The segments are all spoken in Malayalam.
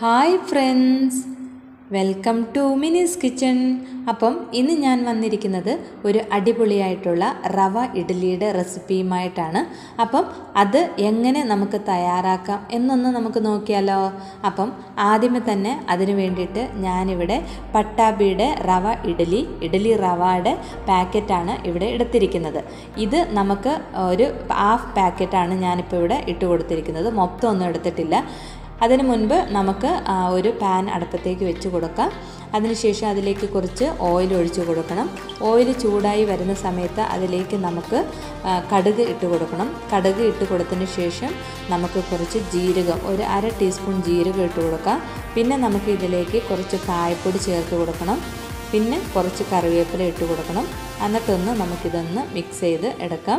hi friends welcome to Mini's kitchen appam ഇന്ന് ഞാൻ വന്നിരിക്കുന്നത് ഒരു അടിപൊളിയായിട്ടുള്ള റവ ഇഡ്ഡലിയുടെ റെസിപ്പിയുമായിട്ടാണ് അപ്പം അത് എങ്ങനെ നമുക്ക് തയ്യാറാക്കാം എന്നൊന്ന് നമുക്ക് നോക്കിയാലോ അപ്പം ആദ്യമേ തന്നെ അതിന് വേണ്ടിയിട്ട് ഞാനിവിടെ പട്ടാബിയുടെ റവ ഇഡ്ഡലി ഇഡ്ഡലി റവയുടെ പാക്കറ്റാണ് ഇവിടെ എടുത്തിരിക്കുന്നത് ഇത് നമുക്ക് ഒരു ഹാഫ് പാക്കറ്റാണ് ഞാനിപ്പോൾ ഇവിടെ ഇട്ട് കൊടുത്തിരിക്കുന്നത് മൊത്തം ഒന്നും എടുത്തിട്ടില്ല അതിന് മുൻപ് നമുക്ക് ആ, ഒരു പാൻ അടുപ്പത്തേക്ക് വെച്ച് കൊടുക്കാം അതിനുശേഷം അതിലേക്ക് കുറച്ച് ഓയിൽ ഒഴിച്ച് കൊടുക്കണം ഓയിൽ ചൂടായി വരുന്ന സമയത്ത് അതിലേക്ക് നമുക്ക് ആ, കടുക് ഇട്ട് കൊടുക്കണം കടുക് ഇട്ട് കൊടുത്തതിന് ശേഷം നമുക്ക് കുറച്ച് ജീരകം ഒരു അര ടീസ്പൂൺ ജീരകം ഇട്ട് കൊടുക്കാം പിന്നെ നമുക്ക് ഇതിലേക്ക് കുറച്ച് കായപ്പൊടി ചേർത്ത് കൊടുക്കണം പിന്നെ കുറച്ച് കറിവേപ്പില ഇട്ട് കൊടുക്കണം എന്നിട്ടൊന്ന് നമുക്കിതൊന്ന് മിക്സ് ചെയ്ത് എടുക്കാം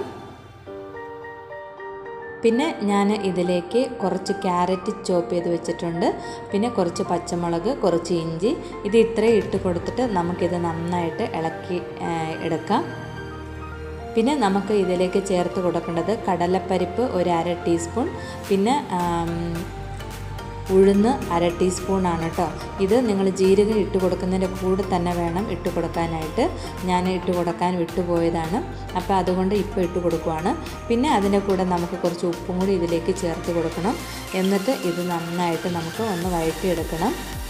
പിന്നെ ഞാൻ ഇതിലേക്ക് കുറച്ച് ക്യാരറ്റ് ചോപ്പ് ചെയ്ത് വെച്ചിട്ടുണ്ട് പിന്നെ കുറച്ച് പച്ചമുളക് കുറച്ച് ഇഞ്ചി ഇത് ഇത്രയും ഇട്ട് കൊടുത്തിട്ട് നമുക്കിത് നന്നായിട്ട് ഇളക്കി ആ, എടുക്കാം പിന്നെ നമുക്ക് ഇതിലേക്ക് ചേർത്ത് കൊടുക്കേണ്ടത് കടലപ്പരിപ്പ് ഒരു അര ടീസ്പൂൺ പിന്നെ ആം, ഉഴുന്ന് അര ടീസ്പൂണാണ് കേട്ടോ ഇത് നിങ്ങൾ ജീരകം ഇട്ട് കൊടുക്കുന്നതിൻ്റെ കൂടെ തന്നെ വേണം ഇട്ട് കൊടുക്കാനായിട്ട് ഞാൻ ഇട്ട് കൊടുക്കാൻ വിട്ടുപോയതാണ് അപ്പോൾ അതുകൊണ്ട് ഇപ്പോൾ ഇട്ട് കൊടുക്കുവാണ് പിന്നെ അതിൻ്റെ കൂടെ നമുക്ക് കുറച്ച് ഉപ്പും കൂടി ഇതിലേക്ക് ചേർത്ത് കൊടുക്കണം എന്നിട്ട് ഇത് നന്നായിട്ട് നമുക്ക് ഒന്ന് വഴറ്റിയെടുക്കണം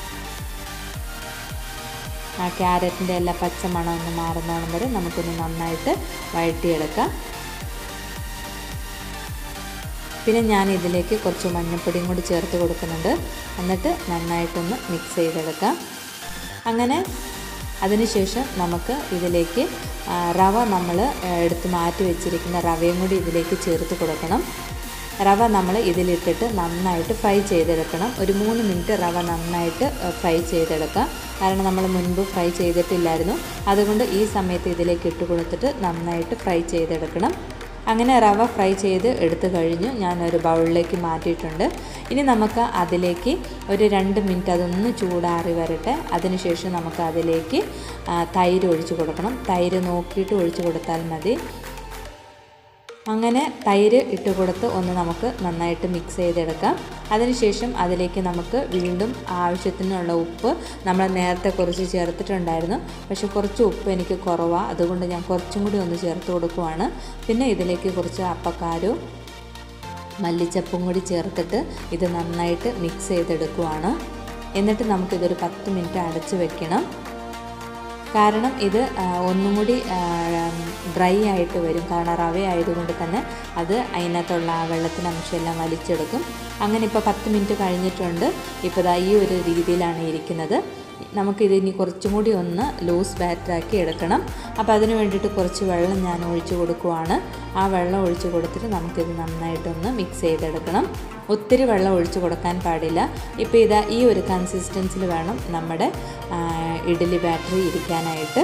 ആ ക്യാരറ്റിൻ്റെ എല്ലാ പച്ചമണം ഒന്ന് മാറുന്നോണം വരെ നമുക്കൊന്ന് നന്നായിട്ട് വഴറ്റിയെടുക്കാം പിന്നെ ഞാൻ ഇതിലേക്ക് കുറച്ച് മഞ്ഞൾപ്പൊടിയും കൂടി ചേർത്ത് കൊടുക്കുന്നുണ്ട് എന്നിട്ട് നന്നായിട്ടൊന്ന് മിക്സ് ചെയ്തെടുക്കാം അങ്ങനെ അതിനുശേഷം നമുക്ക് ഇതിലേക്ക് ആ, റവ നമ്മൾ എടുത്ത് മാറ്റി വെച്ചിരിക്കുന്ന റവയും കൂടി ഇതിലേക്ക് ചേർത്ത് കൊടുക്കണം റവ നമ്മൾ ഇതിലിട്ടിട്ട് നന്നായിട്ട് ഫ്രൈ ചെയ്തെടുക്കണം ഒരു മൂന്ന് മിനിറ്റ് റവ നന്നായിട്ട് ഫ്രൈ ചെയ്തെടുക്കാം കാരണം നമ്മൾ മുൻപ് ഫ്രൈ ചെയ്തിട്ടില്ലായിരുന്നു അതുകൊണ്ട് ഈ സമയത്ത് ഇതിലേക്ക് ഇട്ട് കൊടുത്തിട്ട് നന്നായിട്ട് ഫ്രൈ ചെയ്തെടുക്കണം അങ്ങനെ റവ ഫ്രൈ ചെയ്ത് എടുത്തു കഴിഞ്ഞു ഞാനൊരു ബൗളിലേക്ക് മാറ്റിയിട്ടുണ്ട് ഇനി നമുക്ക് അതിലേക്ക് ഒരു രണ്ട് മിനിറ്റ് അതൊന്ന് ചൂടാറി വരട്ടെ അതിനുശേഷം നമുക്ക് അതിലേക്ക് ആ, തൈര് ഒഴിച്ച് കൊടുക്കണം തൈര് നോക്കിയിട്ട് ഒഴിച്ച് കൊടുത്താൽ മതി അങ്ങനെ തൈര് ഇട്ട് കൊടുത്ത് ഒന്ന് നമുക്ക് നന്നായിട്ട് മിക്സ് ചെയ്തെടുക്കാം അതിനുശേഷം അതിലേക്ക് നമുക്ക് വീണ്ടും ആവശ്യത്തിനുള്ള ഉപ്പ് നമ്മൾ നേരത്തെ കുറച്ച് ചേർത്തിട്ടുണ്ടായിരുന്നു പക്ഷെ കുറച്ച് ഉപ്പ് എനിക്ക് കുറവാണ് അതുകൊണ്ട് ഞാൻ കുറച്ചും കൂടി ഒന്ന് ചേർത്ത് കൊടുക്കുവാണ് പിന്നെ ഇതിലേക്ക് കുറച്ച് അപ്പക്കാരവും മല്ലിച്ചപ്പും കൂടി ചേർത്തിട്ട് ഇത് നന്നായിട്ട് മിക്സ് ചെയ്തെടുക്കുവാണ് എന്നിട്ട് നമുക്കിതൊരു പത്ത് മിനിറ്റ് അടച്ച് വെക്കണം കാരണം ഇത് ആ, ഒന്നും കൂടി ഡ്രൈ ആയിട്ട് വരും കാരണം റവ ആയതുകൊണ്ട് തന്നെ അത് അതിനകത്തുള്ള ആ വെള്ളത്തിൻ്റെ അംശമെല്ലാം വലിച്ചെടുക്കും അങ്ങനെ ഇപ്പോൾ പത്ത് മിനിറ്റ് കഴിഞ്ഞിട്ടുണ്ട് ഇപ്പോൾ ദാ ഈ ഒരു രീതിയിലാണ് ഇരിക്കുന്നത് നമുക്കിത് ഇനി കുറച്ചും കൂടി ഒന്ന് ലൂസ് ബാറ്ററാക്കി എടുക്കണം അപ്പോൾ അതിന് വേണ്ടിയിട്ട് കുറച്ച് വെള്ളം ഞാൻ ഒഴിച്ച് കൊടുക്കുവാണ് ആ വെള്ളം ഒഴിച്ച് കൊടുത്തിട്ട് നമുക്കിത് നന്നായിട്ടൊന്ന് മിക്സ് ചെയ്തെടുക്കണം ഒത്തിരി വെള്ളം ഒഴിച്ച് കൊടുക്കാൻ പാടില്ല ഇപ്പോൾ ഇതാ ഈ ഒരു കൺസിസ്റ്റൻസിൽ വേണം നമ്മുടെ ആ, ഇഡ്ഡലി ബാറ്ററി ഇരിക്കാനായിട്ട്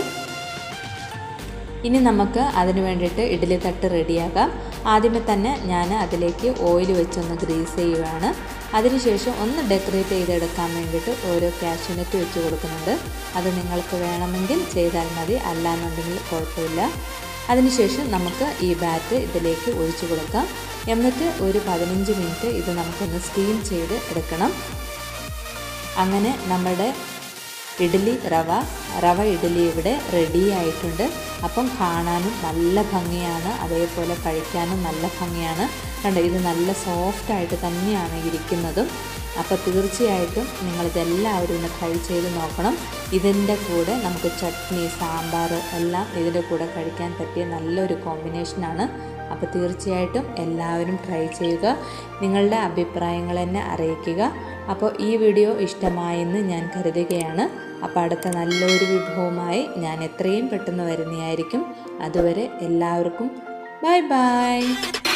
ഇനി നമുക്ക് അതിന് വേണ്ടിയിട്ട് ഇഡ്ഡലി തട്ട് റെഡിയാക്കാം ആദ്യമേ തന്നെ ഞാൻ അതിലേക്ക് ഓയിൽ വെച്ചൊന്ന് ഗ്രീസ് ചെയ്യുകയാണ് അതിനുശേഷം ഒന്ന് ഡെക്കറേറ്റ് ചെയ്തെടുക്കാൻ വേണ്ടിയിട്ട് ഓരോ കാഷ്യൂനറ്റ് വെച്ച് കൊടുക്കുന്നുണ്ട് അത് നിങ്ങൾക്ക് വേണമെങ്കിൽ ചെയ്താൽ മതി അല്ലാന്നുണ്ടെങ്കിൽ കുഴപ്പമില്ല അതിനുശേഷം നമുക്ക് ഈ ബാറ്റ് ഇതിലേക്ക് ഒഴിച്ചു കൊടുക്കാം എന്നിട്ട് ഒരു പതിനഞ്ച് മിനിറ്റ് ഇത് നമുക്കൊന്ന് സ്റ്റീം ചെയ്ത് എടുക്കണം അങ്ങനെ നമ്മുടെ ഇഡ്ഡലി റവ റവ ഇഡ്ഡലി ഇവിടെ റെഡി ആയിട്ടുണ്ട് അപ്പം കാണാനും നല്ല ഭംഗിയാണ് അതേപോലെ കഴിക്കാനും നല്ല ഭംഗിയാണ് കണ്ടോ ഇത് നല്ല സോഫ്റ്റ് ആയിട്ട് തന്നെയാണ് ഇരിക്കുന്നതും അപ്പോൾ തീർച്ചയായിട്ടും നിങ്ങളിതെല്ലാവരും ഒന്ന് ട്രൈ ചെയ്ത് നോക്കണം ഇതിൻ്റെ കൂടെ നമുക്ക് ചട്നി സാമ്പാർ എല്ലാം ഇതിൻ്റെ കൂടെ കഴിക്കാൻ പറ്റിയ നല്ലൊരു കോമ്പിനേഷനാണ് അപ്പോൾ തീർച്ചയായിട്ടും എല്ലാവരും ട്രൈ ചെയ്യുക നിങ്ങളുടെ അഭിപ്രായങ്ങൾ എന്നെ അറിയിക്കുക അപ്പോൾ ഈ വീഡിയോ ഇഷ്ടമായെന്ന് ഞാൻ കരുതുകയാണ് അപ്പോൾ അടുത്ത നല്ലൊരു വിഭവമായി ഞാൻ എത്രയും പെട്ടെന്ന് വരുന്നതായിരിക്കും അതുവരെ എല്ലാവർക്കും ബൈ ബൈ